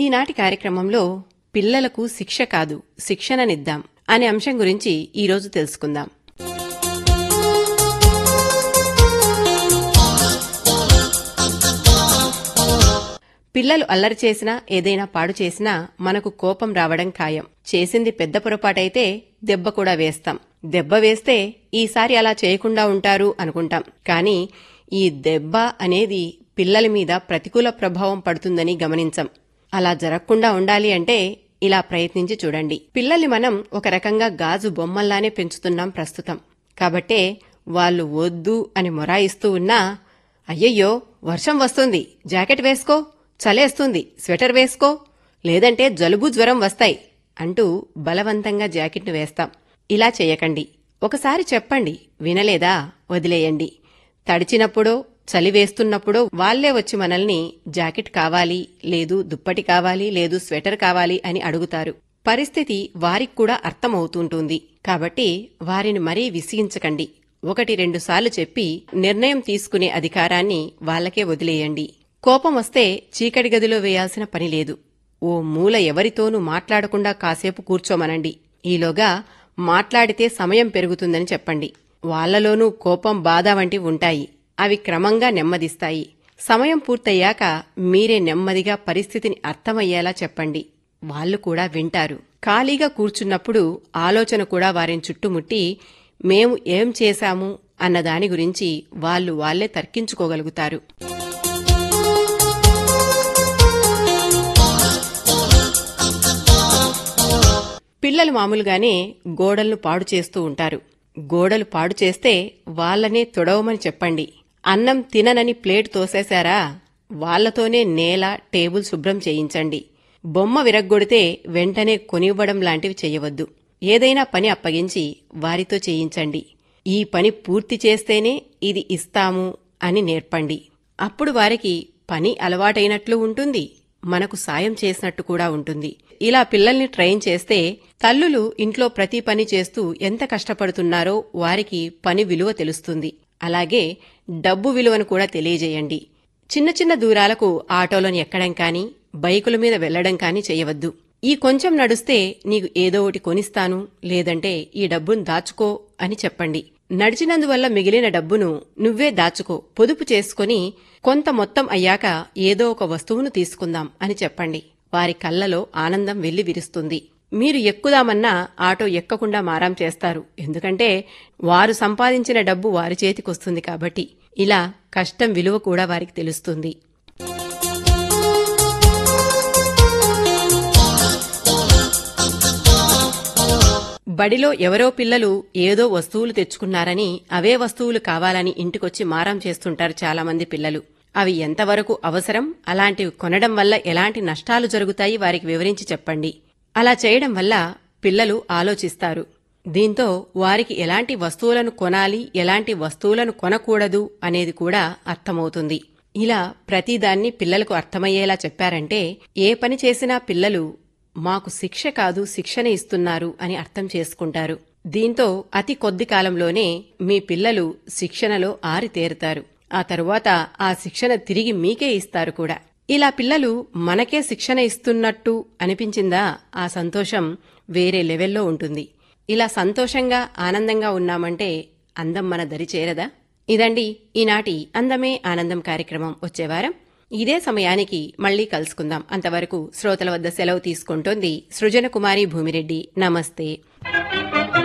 ఈనాటి కార్యక్రమంలో పిల్లలకు శిక్ష కాదు శిక్షణనిద్దాం అనే అంశం గురించి ఈరోజు తెలుసుకుందాం పిల్లలు అల్లరి చేసినా ఏదైనా పాడు చేసినా మనకు కోపం రావడం ఖాయం చేసింది పెద్ద పొరపాటైతే దెబ్బ కూడా వేస్తాం దెబ్బ వేస్తే ఈసారి అలా చేయకుండా ఉంటారు అనుకుంటాం కానీ ఈ దెబ్బ అనేది పిల్లల మీద ప్రతికూల ప్రభావం పడుతుందని గమనించం అలా జరగకుండా ఉండాలి అంటే ఇలా ప్రయత్నించి చూడండి పిల్లల్ని మనం ఒక రకంగా గాజు బొమ్మల్లానే పెంచుతున్నాం ప్రస్తుతం కాబట్టే వాళ్ళు వద్దు అని మొరాయిస్తూ ఉన్నా అయ్యయ్యో వర్షం వస్తుంది జాకెట్ వేసుకో చలేస్తుంది స్వెటర్ వేసుకో లేదంటే జలుబు జ్వరం వస్తాయి అంటూ బలవంతంగా జాకెట్ను వేస్తాం ఇలా చేయకండి ఒకసారి చెప్పండి వినలేదా వదిలేయండి తడిచినప్పుడో చలి వేస్తున్నప్పుడో వాళ్లే వచ్చి మనల్ని జాకెట్ కావాలి లేదు దుప్పటి కావాలి లేదు స్వెటర్ కావాలి అని అడుగుతారు పరిస్థితి వారికి కూడా అర్థమవుతుంటుంది కాబట్టి వారిని మరీ విసిగించకండి ఒకటి రెండు సార్లు చెప్పి నిర్ణయం తీసుకునే అధికారాన్ని వాళ్లకే వదిలేయండి కోపం వస్తే చీకటి గదిలో వేయాల్సిన పని లేదు ఓ మూల ఎవరితోనూ మాట్లాడకుండా కాసేపు కూర్చోమనండి ఈలోగా మాట్లాడితే సమయం పెరుగుతుందని చెప్పండి వాళ్లలోనూ కోపం బాధ వంటివి ఉంటాయి అవి క్రమంగా నెమ్మదిస్తాయి సమయం పూర్తయ్యాక మీరే నెమ్మదిగా పరిస్థితిని అర్థమయ్యేలా చెప్పండి వాళ్ళు కూడా వింటారు ఖాళీగా కూర్చున్నప్పుడు ఆలోచన కూడా వారిని చుట్టుముట్టి మేము ఏం చేశాము అన్న దాని గురించి వాళ్ళు వాళ్లే తర్కించుకోగలుగుతారు పిల్లలు మామూలుగానే గోడలను పాడు చేస్తూ ఉంటారు గోడలు పాడు చేస్తే వాళ్లనే తొడవమని చెప్పండి అన్నం తిననని ప్లేట్ తోసేశారా వాళ్లతోనే నేల టేబుల్ శుభ్రం చేయించండి బొమ్మ విరగ్గొడితే వెంటనే కొనివ్వడం లాంటివి చెయ్యవద్దు ఏదైనా పని అప్పగించి వారితో చేయించండి ఈ పని పూర్తి చేస్తేనే ఇది ఇస్తాము అని నేర్పండి అప్పుడు వారికి పని అలవాటైనట్లు ఉంటుంది మనకు సాయం చేసినట్టు కూడా ఉంటుంది ఇలా పిల్లల్ని ట్రైన్ చేస్తే తల్లులు ఇంట్లో ప్రతి పని చేస్తూ ఎంత కష్టపడుతున్నారో వారికి పని విలువ తెలుస్తుంది అలాగే డబ్బు విలువను కూడా తెలియజేయండి చిన్న చిన్న దూరాలకు ఆటోలను ఎక్కడం కానీ బైకుల మీద వెళ్లడం కానీ చేయవద్దు ఈ కొంచెం నడుస్తే నీకు ఏదో ఒకటి కొనిస్తాను లేదంటే ఈ డబ్బును దాచుకో అని చెప్పండి నడిచినందువల్ల మిగిలిన డబ్బును నువ్వే దాచుకో పొదుపు చేసుకుని కొంత మొత్తం అయ్యాక ఏదో ఒక వస్తువును తీసుకుందాం అని చెప్పండి వారి కళ్ళలో ఆనందం వెళ్లి విరుస్తుంది మీరు ఎక్కుదామన్నా ఆటో ఎక్కకుండా మారాం చేస్తారు ఎందుకంటే వారు సంపాదించిన డబ్బు వారి చేతికొస్తుంది కాబట్టి ఇలా కష్టం విలువ కూడా వారికి తెలుస్తుంది బడిలో ఎవరో పిల్లలు ఏదో వస్తువులు తెచ్చుకున్నారని అవే వస్తువులు కావాలని ఇంటికొచ్చి మారం చేస్తుంటారు చాలామంది పిల్లలు అవి ఎంతవరకు అవసరం అలాంటివి కొనడం వల్ల ఎలాంటి నష్టాలు జరుగుతాయి వారికి వివరించి చెప్పండి అలా చేయడం వల్ల పిల్లలు ఆలోచిస్తారు దీంతో వారికి ఎలాంటి వస్తువులను కొనాలి ఎలాంటి వస్తువులను కొనకూడదు అనేది కూడా అర్థమవుతుంది ఇలా ప్రతిదాన్ని పిల్లలకు అర్థమయ్యేలా చెప్పారంటే ఏ పని చేసినా పిల్లలు మాకు శిక్ష కాదు శిక్షణ ఇస్తున్నారు అని అర్థం చేసుకుంటారు దీంతో అతి కొద్ది కాలంలోనే మీ పిల్లలు శిక్షణలో ఆరితేరుతారు ఆ తరువాత ఆ శిక్షణ తిరిగి మీకే ఇస్తారు కూడా ఇలా పిల్లలు మనకే శిక్షణ ఇస్తున్నట్టు అనిపించిందా ఆ సంతోషం వేరే లెవెల్లో ఉంటుంది ఇలా సంతోషంగా ఆనందంగా ఉన్నామంటే అందం మన దరి చేరదా ఇదండి ఈనాటి అందమే ఆనందం కార్యక్రమం వచ్చేవారం ఇదే సమయానికి మళ్లీ కలుసుకుందాం అంతవరకు శ్రోతల వద్ద సెలవు తీసుకుంటోంది సృజన కుమారి భూమిరెడ్డి నమస్తే